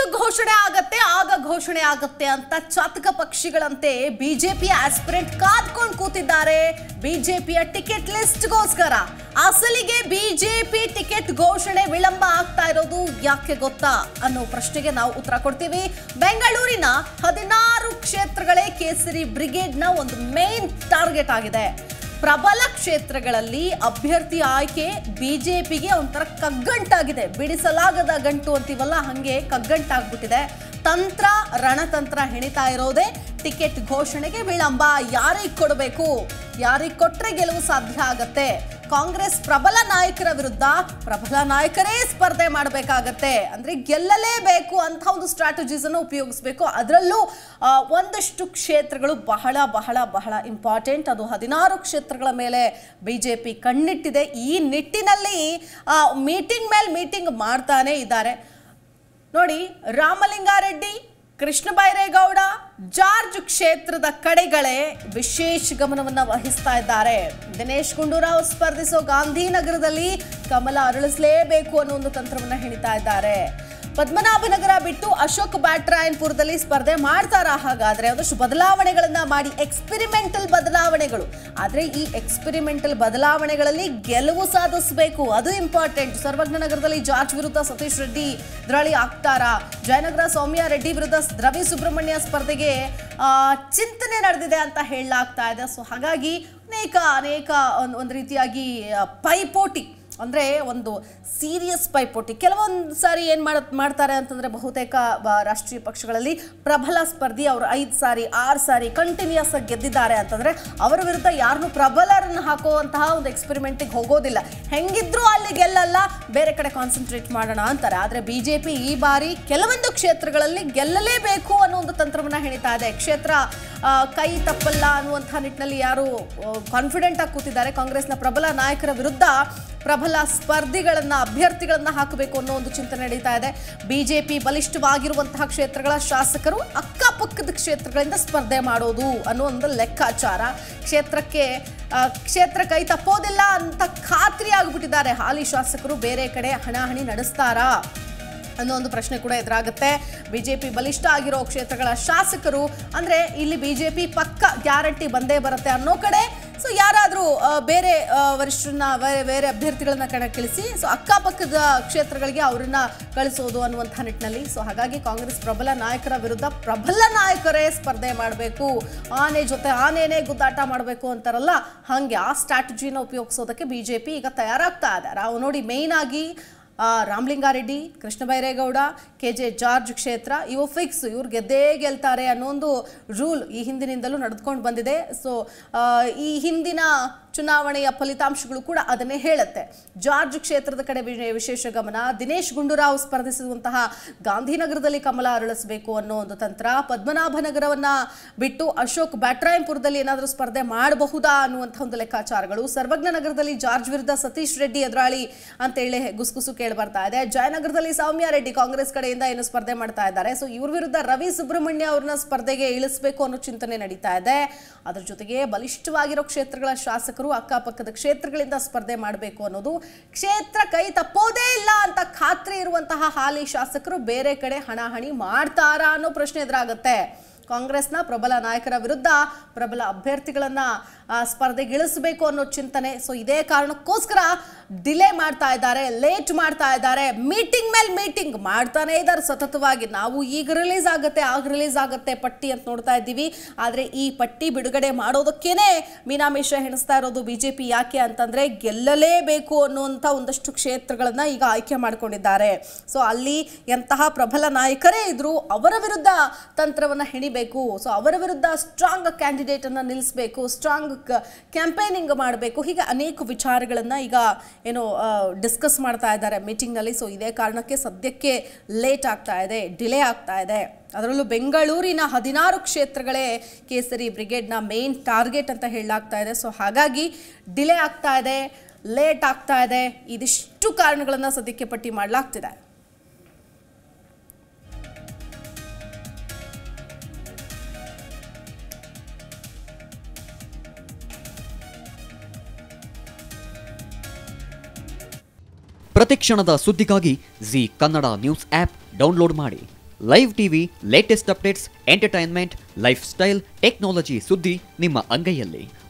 ಘೋಷಣೆ ಆಗತ್ತೆ ಆಗ ಘೋಷಣೆ ಆಗತ್ತೆ ಅಂತ ಚಾತಕ ಪಕ್ಷಿಗಳಂತೆ ಬಿಜೆಪಿ ಆಸ್ಪಿರೆಂಟ್ ಕಾದ್ಕೊಂಡು ಕೂತಿದ್ದಾರೆ ಬಿಜೆಪಿಯ ಟಿಕೆಟ್ ಲಿಸ್ಟ್ಗೋಸ್ಕರ ಅಸಲಿಗೆ ಬಿಜೆಪಿ ಟಿಕೆಟ್ ಘೋಷಣೆ ವಿಳಂಬ ಆಗ್ತಾ ಇರೋದು ಯಾಕೆ ಗೊತ್ತಾ ಅನ್ನೋ ಪ್ರಶ್ನೆಗೆ ನಾವು ಉತ್ತರ ಕೊಡ್ತೀವಿ ಬೆಂಗಳೂರಿನ ಹದಿನಾರು ಕ್ಷೇತ್ರಗಳೇ ಕೇಸರಿ ಬ್ರಿಗೇಡ್ನ ಒಂದು ಮೇನ್ ಟಾರ್ಗೆಟ್ ಆಗಿದೆ ಪ್ರಬಲ ಕ್ಷೇತ್ರಗಳಲ್ಲಿ ಅಭ್ಯರ್ಥಿ ಆಯ್ಕೆ ಬಿಜೆಪಿಗೆ ಒಂಥರ ಕಗ್ಗಂಟಾಗಿದೆ ಬಿಡಿಸಲಾಗದ ಗಂಟು ಅಂತೀವಲ್ಲ ಹಂಗೆ ಕಗ್ಗಂಟಾಗ್ಬಿಟ್ಟಿದೆ ತಂತ್ರ ರಣತಂತ್ರ ಹೆಣಿತಾ ಇರೋದೇ ಟಿಕೆಟ್ ಘೋಷಣೆಗೆ ವಿಳಂಬ ಯಾರಿಗೆ ಕೊಡಬೇಕು ಯಾರಿಗೆ ಕೊಟ್ರೆ ಗೆಲುವು ಸಾಧ್ಯ ಆಗತ್ತೆ ಕಾಂಗ್ರೆಸ್ ಪ್ರಬಲ ನಾಯಕರ ವಿರುದ್ಧ ಪ್ರಬಲ ನಾಯಕರೇ ಸ್ಪರ್ಧೆ ಮಾಡಬೇಕಾಗತ್ತೆ ಅಂದ್ರೆ ಗೆಲ್ಲಲೇಬೇಕು ಅಂತ ಒಂದು ಸ್ಟ್ರಾಟಜೀಸ್ ಅನ್ನು ಉಪಯೋಗಿಸಬೇಕು ಅದರಲ್ಲೂ ಆ, ಒಂದಷ್ಟು ಕ್ಷೇತ್ರಗಳು ಬಹಳ ಬಹಳ ಬಹಳ ಇಂಪಾರ್ಟೆಂಟ್ ಅದು ಹದಿನಾರು ಕ್ಷೇತ್ರಗಳ ಮೇಲೆ ಬಿಜೆಪಿ ಕಣ್ಣಿಟ್ಟಿದೆ ಈ ನಿಟ್ಟಿನಲ್ಲಿ ಮೀಟಿಂಗ್ ಮೇಲೆ ಮೀಟಿಂಗ್ ಮಾಡ್ತಾನೆ ಇದ್ದಾರೆ ನೋಡಿ ರಾಮಲಿಂಗಾರೆಡ್ಡಿ ಕೃಷ್ಣ ಬೈರೇಗೌಡ ಜಾರ್ಜ್ ಕ್ಷೇತ್ರದ ಕಡೆಗಳೇ ವಿಶೇಷ ಗಮನವನ್ನ ವಹಿಸ್ತಾ ಇದ್ದಾರೆ ದಿನೇಶ್ ಗುಂಡೂರಾವ್ ಸ್ಪರ್ಧಿಸೋ ಗಾಂಧಿನಗರದಲ್ಲಿ ಕಮಲ ಅರಳಿಸಲೇಬೇಕು ಅನ್ನೋ ಒಂದು ತಂತ್ರವನ್ನ ಹೆಣಿತಾ ಇದ್ದಾರೆ ಪದ್ಮನಾಭನಗರ ಬಿಟ್ಟು ಅಶೋಕ್ ಬ್ಯಾಟ್ರಾಯನ್ಪುರದಲ್ಲಿ ಸ್ಪರ್ಧೆ ಮಾಡ್ತಾರಾ ಹಾಗಾದ್ರೆ ಒಂದಷ್ಟು ಬದಲಾವಣೆಗಳನ್ನ ಮಾಡಿ ಎಕ್ಸ್ಪೆರಿಮೆಂಟಲ್ ಬದಲಾವಣೆಗಳು ಆದ್ರೆ ಈ ಎಕ್ಸ್ಪೆರಿಮೆಂಟಲ್ ಬದಲಾವಣೆಗಳಲ್ಲಿ ಗೆಲುವು ಸಾಧಿಸಬೇಕು ಅದು ಇಂಪಾರ್ಟೆಂಟ್ ಸರ್ವಜ್ಞ ನಗರದಲ್ಲಿ ಜಾರ್ಜ್ ವಿರುದ್ಧ ಸತೀಶ್ ರೆಡ್ಡಿ ಎದುರಾಳಿ ಆಗ್ತಾರಾ ಜಯನಗರ ಸೌಮ್ಯ ರೆಡ್ಡಿ ವಿರುದ್ಧ ರವಿ ಸುಬ್ರಹ್ಮಣ್ಯ ಸ್ಪರ್ಧೆಗೆ ಆ, ಚಿಂತನೆ ನಡೆದಿದೆ ಅಂತ ಹೇಳಲಾಗ್ತಾ ಇದೆ ಸೊ ಹಾಗಾಗಿ ಅನೇಕ ಅನೇಕ ಒಂದು ಒಂದು ರೀತಿಯಾಗಿ ಆ, ಪೈಪೋಟಿ ಅಂದರೆ ಒಂದು ಸೀರಿಯಸ್ ಪೈಪೋಟಿ ಕೆಲವೊಂದು ಸಾರಿ ಏನು ಮಾಡ ಮಾಡ್ತಾರೆ ಅಂತಂದರೆ ಬಹುತೇಕ ಬ- ರಾಷ್ಟ್ರೀಯ ಪಕ್ಷಗಳಲ್ಲಿ ಪ್ರಬಲ ಸ್ಪರ್ಧಿ ಅವರು ಐದು ಸಾರಿ ಆರು ಸಾರಿ ಕಂಟಿನ್ಯೂಸ್ ಆಗಿ ಗೆದ್ದಿದ್ದಾರೆ ಅಂತಂದರೆ ಅವರ ವಿರುದ್ಧ ಯಾರನ್ನು ಪ್ರಬಲರನ್ನು ಹಾಕುವಂತಹ ಒಂದು ಎಕ್ಸ್ಪೆರಿಮೆಂಟಿಗೆ ಹೋಗೋದಿಲ್ಲ ಹೆಂಗಿದ್ರೂ ಅಲ್ಲಿ ಗೆಲ್ಲಲ್ಲ ಬೇರೆ ಕಡೆ ಕಾನ್ಸಂಟ್ರೇಟ್ ಮಾಡೋಣ ಅಂತಾರೆ ಆದರೆ ಬಿ ಜೆ ಪಿ ಈ ಬಾರಿ ಕೆಲವೊಂದು ಕ್ಷೇತ್ರಗಳಲ್ಲಿ ಗೆಲ್ಲಲೇಬೇಕು ಅನ್ನೋ ಒಂದು ತಂತ್ರವನ್ನು ಹೆಣಿತಾ ಇದೆ ಕ್ಷೇತ್ರ ಆ, ಕೈ ತಪ್ಪಲ್ಲ ಅನ್ನುವಂಥ ನಿಟ್ಟಿನಲ್ಲಿ ಯಾರು ಕಾನ್ಫಿಡೆಂಟ್ ಆಗಿ ಕೂತಿದ್ದಾರೆ ಕಾಂಗ್ರೆಸ್ನ ಪ್ರಬಲ ನಾಯಕರ ವಿರುದ್ಧ ಪ್ರಬಲ ಸ್ಪರ್ಧಿಗಳನ್ನ ಅಭ್ಯರ್ಥಿಗಳನ್ನ ಹಾಕಬೇಕು ಅನ್ನೋ ಒಂದು ಚಿಂತನೆ ನಡೀತಾ ಇದೆ ಬಿಜೆಪಿ ಬಲಿಷ್ಠವಾಗಿರುವಂತಹ ಕ್ಷೇತ್ರಗಳ ಶಾಸಕರು ಅಕ್ಕಪಕ್ಕದ ಕ್ಷೇತ್ರಗಳಿಂದ ಸ್ಪರ್ಧೆ ಮಾಡೋದು ಅನ್ನೋ ಒಂದು ಲೆಕ್ಕಾಚಾರ ಕ್ಷೇತ್ರಕ್ಕೆ ಆ, ಕ್ಷೇತ್ರ ಕೈ ತಪ್ಪೋದಿಲ್ಲ ಅಂತ ಖಾತ್ರಿ ಆಗಿಬಿಟ್ಟಿದ್ದಾರೆ ಹಾಲಿ ಶಾಸಕರು ಬೇರೆ ಕಡೆ ಹಣಾಹಣಿ ನಡೆಸ್ತಾರಾ ಅನ್ನೋ ಒಂದು ಪ್ರಶ್ನೆ ಕೂಡ ಎದುರಾಗುತ್ತೆ ಬಿಜೆಪಿ ಬಲಿಷ್ಠ ಆಗಿರೋ ಕ್ಷೇತ್ರಗಳ ಶಾಸಕರು ಅಂದ್ರೆ ಇಲ್ಲಿ ಬಿಜೆಪಿ ಪಕ್ಕ ಗ್ಯಾರಂಟಿ ಬಂದೇ ಬರುತ್ತೆ ಅನ್ನೋ ಕಡೆ ಸೊ ಯಾರಾದರೂ ಬೇರೆ ಆ, ವರಿಷ್ಠರನ್ನ ಬೇರೆ ಬೇರೆ ಅಭ್ಯರ್ಥಿಗಳನ್ನ ಕಣಕ್ಕಿಳಿಸಿ ಸೊ ಅಕ್ಕಪಕ್ಕದ ಕ್ಷೇತ್ರಗಳಿಗೆ ಅವರನ್ನ ಕಳಿಸೋದು ಅನ್ನುವಂಥ ನಿಟ್ಟಿನಲ್ಲಿ ಸೊ ಹಾಗಾಗಿ ಕಾಂಗ್ರೆಸ್ ಪ್ರಬಲ ನಾಯಕರ ವಿರುದ್ಧ ಪ್ರಬಲ ನಾಯಕರೇ ಸ್ಪರ್ಧೆ ಮಾಡಬೇಕು ಆನೆ ಜೊತೆ ಆನೆನೇ ಗುದ್ದಾಟ ಮಾಡಬೇಕು ಅಂತಾರಲ್ಲ ಹಾಗೆ ಆ ಸ್ಟ್ರಾಟಜಿನ ಉಪಯೋಗಿಸೋದಕ್ಕೆ ಬಿಜೆಪಿ ಈಗ ತಯಾರಾಗ್ತಾ ಇದೆ ನಾವು ನೋಡಿ ಮೇಯ್ನ್ ಆಗಿ ಆ, Ramalinga Reddy Krishna Byre Gowda K J George ಕ್ಷೇತ್ರ ಇವು ಫಿಕ್ಸ್ ಇವ್ರು ಗೆದ್ದೇ ಗೆಲ್ತಾರೆ ಅನ್ನೋ ಒಂದು ರೂಲ್ ಈ ಹಿಂದಿನಿಂದಲೂ ನಡೆದುಕೊಂಡು ಬಂದಿದೆ ಸೊ ಈ ಹಿಂದಿನ ಚುನಾವಣೆಯ ಫಲಿತಾಂಶಗಳು ಕೂಡ ಅದನ್ನೇ ಹೇಳುತ್ತೆ ಜಾರ್ಜ್ ಕ್ಷೇತ್ರದ ಕಡೆ ವಿ- ವಿಶೇಷ ಗಮನ ದಿನೇಶ್ ಗುಂಡೂರಾವ್ ಸ್ಪರ್ಧಿಸಿರುವಂತಹ ಗಾಂಧಿನಗರದಲ್ಲಿ ಕಮಲ ಅರಳಿಸಬೇಕು ಅನ್ನೋ ಒಂದು ತಂತ್ರ ಪದ್ಮನಾಭನಗರವನ್ನ ಬಿಟ್ಟು ಅಶೋಕ್ ಬ್ಯಾಟ್ರಾಯಂಪುರದಲ್ಲಿ ಏನಾದರೂ ಸ್ಪರ್ಧೆ ಮಾಡಬಹುದಾ ಅನ್ನುವಂಥ ಒಂದು ಲೆಕ್ಕಾಚಾರಗಳು ಸರ್ವಜ್ಞ ನಗರದಲ್ಲಿ ಜಾರ್ಜ್ ವಿರುದ್ಧ ಸತೀಶ್ ರೆಡ್ಡಿ ಎದುರಾಳಿ ಅಂತೇಳಿ ಗುಸುಗುಸು ಕೇಳಿ ಬರ್ತಾ ಇದೆ ಜಯನಗರದಲ್ಲಿ ಸೌಮ್ಯ ರೆಡ್ಡಿ ಕಾಂಗ್ರೆಸ್ ಕಡೆಯಿಂದ ಏನು ಸ್ಪರ್ಧೆ ಮಾಡ್ತಾ ಇದ್ದಾರೆ ಸೊ ಇವ್ರ ವಿರುದ್ಧ ರವಿ ಸುಬ್ರಹ್ಮಣ್ಯ ಅವ್ರನ್ನ ಸ್ಪರ್ಧೆಗೆ ಇಳಿಸಬೇಕು ಅನ್ನೋ ಚಿಂತನೆ ನಡೀತಾ ಇದೆ ಅದ್ರ ಜೊತೆಗೆ ಬಲಿಷ್ಠವಾಗಿರೋ ಕ್ಷೇತ್ರಗಳ ಶಾಸಕರು ಅಕ್ಕಪಕ್ಕದ ಕ್ಷೇತ್ರಗಳಿಂದ ಸ್ಪರ್ಧೆ ಮಾಡಬೇಕು ಅನ್ನೋದು ಕ್ಷೇತ್ರ ಕೈ ತಪ್ಪೋದೇ ಇಲ್ಲ ಅಂತ ಖಾತ್ರಿ ಇರುವಂತಹ ಹಾಲಿ ಶಾಸಕರು ಬೇರೆ ಕಡೆ ಹಣಾಹಣಿ ಮಾಡ್ತಾರಾ ಅನ್ನೋ ಪ್ರಶ್ನೆ ಎದುರಾಗುತ್ತೆ ಕಾಂಗ್ರೆಸ್ನ ಪ್ರಬಲ ನಾಯಕರ ವಿರುದ್ಧ ಪ್ರಬಲ ಅಭ್ಯರ್ಥಿಗಳನ್ನ ಆ, ಸ್ಪರ್ಧೆಗೆ ಇಳಿಸಬೇಕು ಅನ್ನೋ ಚಿಂತನೆ ಸೊ ಇದೇ ಕಾರಣಕ್ಕೋಸ್ಕರ ಡಿಲೇ ಮಾಡ್ತಾ ಇದ್ದಾರೆ ಲೇಟ್ ಮಾಡ್ತಾ ಇದ್ದಾರೆ ಮೀಟಿಂಗ್ ಮೇಲೆ ಮೀಟಿಂಗ್ ಮಾಡ್ತಾನೆ ಇದ್ದಾರೆ ಸತತವಾಗಿ ನಾವು ಈಗ ರಿಲೀಸ್ ಆಗುತ್ತೆ ಆಗ ರಿಲೀಸ್ ಆಗುತ್ತೆ ಪಟ್ಟಿ ಅಂತ ನೋಡ್ತಾ ಇದ್ದೀವಿ ಆದರೆ ಈ ಪಟ್ಟಿ ಬಿಡುಗಡೆ ಮಾಡೋದಕ್ಕೇನೆ ಮೀನಾಮೇಷ ಹೆಣಿಸ್ತಾ ಇರೋದು ಬಿಜೆಪಿ ಯಾಕೆ ಅಂತಂದ್ರೆ ಗೆಲ್ಲಲೇಬೇಕು ಅನ್ನುವಂಥ ಒಂದಷ್ಟು ಕ್ಷೇತ್ರಗಳನ್ನ ಈಗ ಆಯ್ಕೆ ಮಾಡ್ಕೊಂಡಿದ್ದಾರೆ ಸೊ ಅಲ್ಲಿ ಎಂತಹ ಪ್ರಬಲ ನಾಯಕರೇ ಇದ್ರು ಅವರ ವಿರುದ್ಧ ತಂತ್ರವನ್ನ ಹೆಣಿಬೇಕು ಸೊ ಅವರ ವಿರುದ್ಧ ಸ್ಟ್ರಾಂಗ್ ಕ್ಯಾಂಡಿಡೇಟ್ ಅನ್ನ ನಿಲ್ಲಿಸಬೇಕು ಸ್ಟ್ರಾಂಗ್ ಕ್ಯಾಂಪೇನಿಂಗ್ ಮಾಡಬೇಕು ಹೀಗೆ ಅನೇಕ ವಿಚಾರಗಳನ್ನ ಈಗ ಏನು ಡಿಸ್ಕಸ್ ಮಾಡ್ತಾ ಇದ್ದಾರೆ ಮೀಟಿಂಗ್ನಲ್ಲಿ ಸೊ ಇದೇ ಕಾರಣಕ್ಕೆ ಸದ್ಯಕ್ಕೆ ಲೇಟ್ ಆಗ್ತಾ ಇದೆ ಡಿಲೇ ಆಗ್ತಾ ಇದೆ ಅದರಲ್ಲೂ ಬೆಂಗಳೂರಿನ ಹದಿನಾರು ಕ್ಷೇತ್ರಗಳೇ ಕೇಸರಿ ಬ್ರಿಗೇಡ್ನ ಮೇನ್ ಟಾರ್ಗೆಟ್ ಅಂತ ಹೇಳಲಾಗ್ತಾ ಇದೆ ಸೊ ಹಾಗಾಗಿ ಡಿಲೇ ಆಗ್ತಾ ಇದೆ ಲೇಟ್ ಆಗ್ತಾ ಇದೆ ಇದಿಷ್ಟು ಕಾರಣಗಳನ್ನು ಸದ್ಯಕ್ಕೆ ಪಟ್ಟಿ ಮಾಡಲಾಗ್ತಿದೆ ಪ್ರತಿಕ್ಷಣದ ಸುದ್ದಿಗಾಗಿ Zee Kannada news app download ಮಾಡಿ live TV latest updates entertainment life style technology ಸುದ್ದಿ ನಿಮ್ಮ ಅಂಗೈಯಲ್ಲಿ